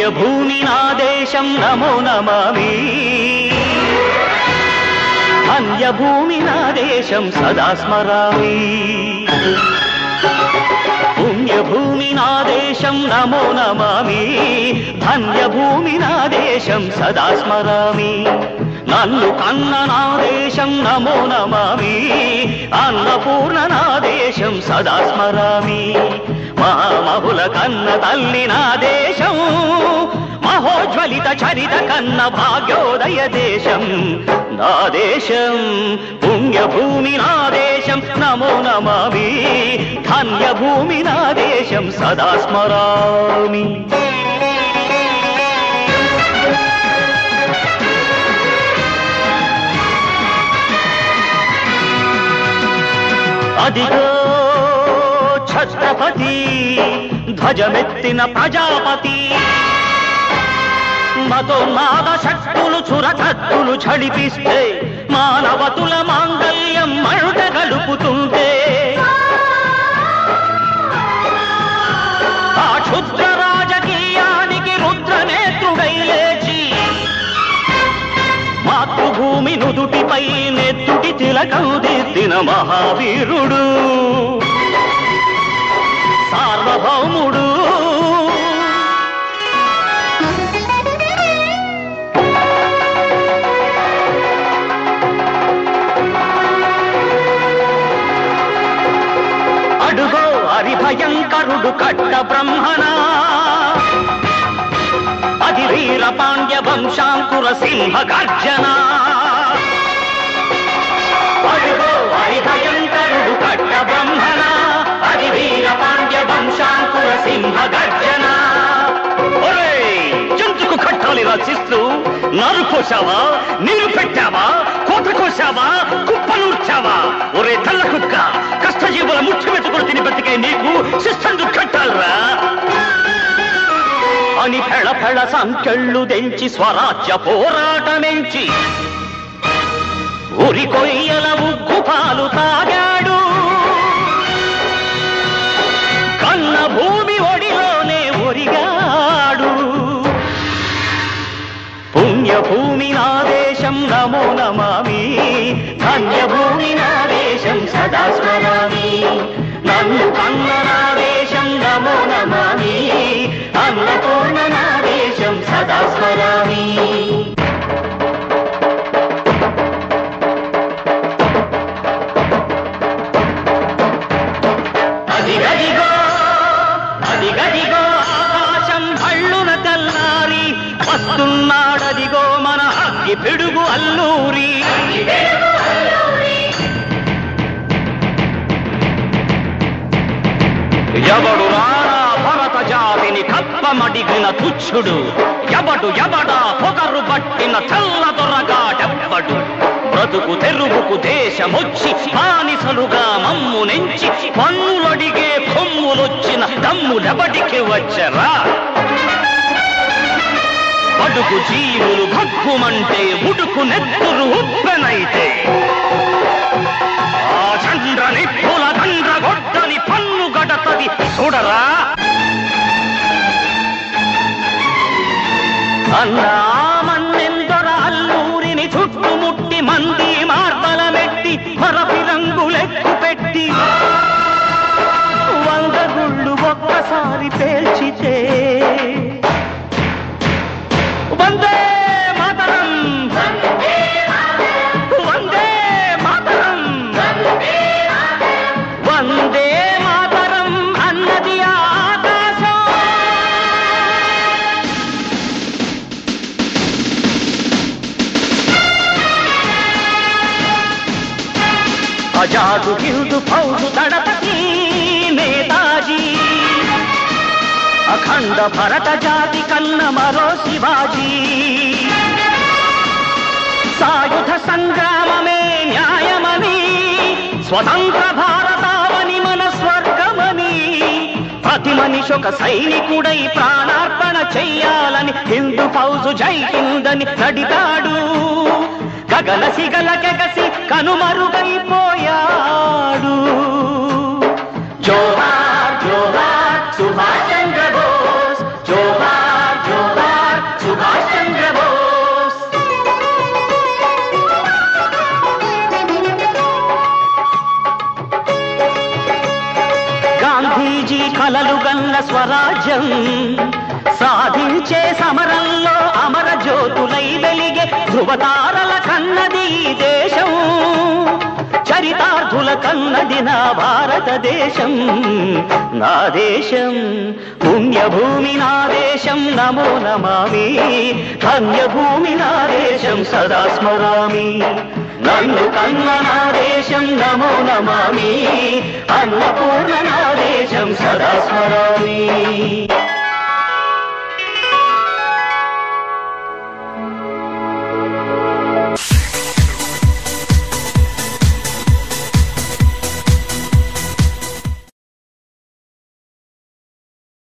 పుణ్యభూమి నా దేశం నమో నమామి అన్యభూమి నా దేశం సదా స్మరామి పుణ్యభూమి నా దేశం నమో నమామి ధన్యభూమి నా దేశం సదా స్మరామి నన్ను కన్న నా దేశం నమో నమామి అన్నపూర్ణ నా దేశం సదా స్మరామి మహామహుల కన్న తల్లి నా దేశం మహోజ్వలిత చరిత కన్న భాగ్యోదయ దేశం నా దేశం పుణ్యభూమి నా దేశం నమో నమామి ధన్యభూమి నా దేశం సదా స్మరామి అదిగో ఛత్రపతి ధ్వజమెత్తిన ప్రజాపతి మతోన్మాద శక్తులు చురకత్తులు ఝడిపిస్తే మానవతుల మాంగల్యం మరుట గడుపుతుంటే ఆ క్షుద్ర రాజకీయానికి రుద్రనేత్రుడై లేచి మాతృభూమి నుదుటిపై నెత్తుటి తిలకం దిద్దిన మహావీరుడు సార్వభౌముడు అడుగో హరిభయంకరుడు కట్ట బ్రహ్మణ అది వీర పాండ్య వంశాంకుర సింహ గర్జన అడుగో హరిభయంకరుడు కట్ట బ్రహ్మణ అది వీర పాండ్య వంశాంకుర సింహ గర్జన ఒరేయ్, జంతుకు కట్టాలి రచిస్తూ నారు కోసావా నీరు పెట్టావా కోత కోసావా కుప్పనూర్చావా ఒరే తల్ల కుక్క కష్టజీవుల ముఖ్యమెత్తుకుని తిని బతికే నీకు శిస్తందు కట్టాలరా అని ఫెళ ఫెళ సంఖ్యళ్ళు దెంచి స్వరాజ్య పోరాటమెంచి ఉరి కొయ్యల ఉగ్గు పాలు తాగాడు కన్న భూమి ఒడిలోనే ఒరిగాడు పుణ్యభూమి నా దేశం నమో నమామి ధన్యభూమి నా దేశం సదా స్మరామి నన్ను కన్న నా దేశం నమో నమామి అన్నపూర్ణ నా దేశం సదా స్మరామి అది గదిగో అది గదిగో ఆకాశం భళ్ళున తెల్లారి వస్తున్నాడదిగో మన అగ్గి పిడుగు అల్లూరి ఎవడు రారా భరత జాతిని కప్పమడిగిన తుచ్చుడు ఎవడు ఎవడా పొగరు పట్టిన చల్ల దొరగాడెవ్వడు బ్రతుకు తెరువుకు దేశమొచ్చి బానిసలుగా మమ్ము నెంచి పన్నులడిగే కొమ్ములొచ్చిన దమ్ములెబడికి వచ్చరా అడుగు జీవులు భగ్గుమంటే ఉడుకు నెత్తురు ఉప్పెనైతే ఆ చంద్ర నిప్పుల దండ్ర గొడ్డలి పన్ను గడతది చూడరా అన్నా మన్నెందొర అల్లూరిని చుట్టుముట్టి మంది మార్బల మెట్టి మరపి రంగులెక్కు పెట్టి వంద గుళ్ళు ఒక్కసారి పేల్చితే వందే మాతరం వందే మాతరం వందే మాతరం అన్నది ఆకాశం అజాదు హిందు ఫౌజు దళపతి నేతాజీ అఖండ భరత జాతి కన్న మరో శివాజీ సాయుధ సంగ్రామమే న్యాయమని స్వతంత్ర భారతావని మన స్వర్గమని ప్రతి మనిషి ఒక సైనికుడై ప్రాణార్పణ చెయ్యాలని హిందూ ఫౌజు జై హిందని నడితాడు గగన సిగల కెగసి కనుమరుగైపోయాడు జోహార్ జోహార్ సుభాష్ చంద్ర బోస్ జోహార్ జోహార్ స్వరాజ్యం సాధించే సమరంలో అమర జ్యోతులై వెలిగే ధృవతారల కన్నది ఈ దేశం చరితార్థుల కన్నది నా భారతదేశం నా దేశం పుణ్యభూమి నా దేశం నమో నమామి ధన్యభూమి నా దేశం సదా స్మరామి నన్ను కన్న నా దేశం నమో నమామి అన్నపూర్ణ నా దేశం సదా స్మరామి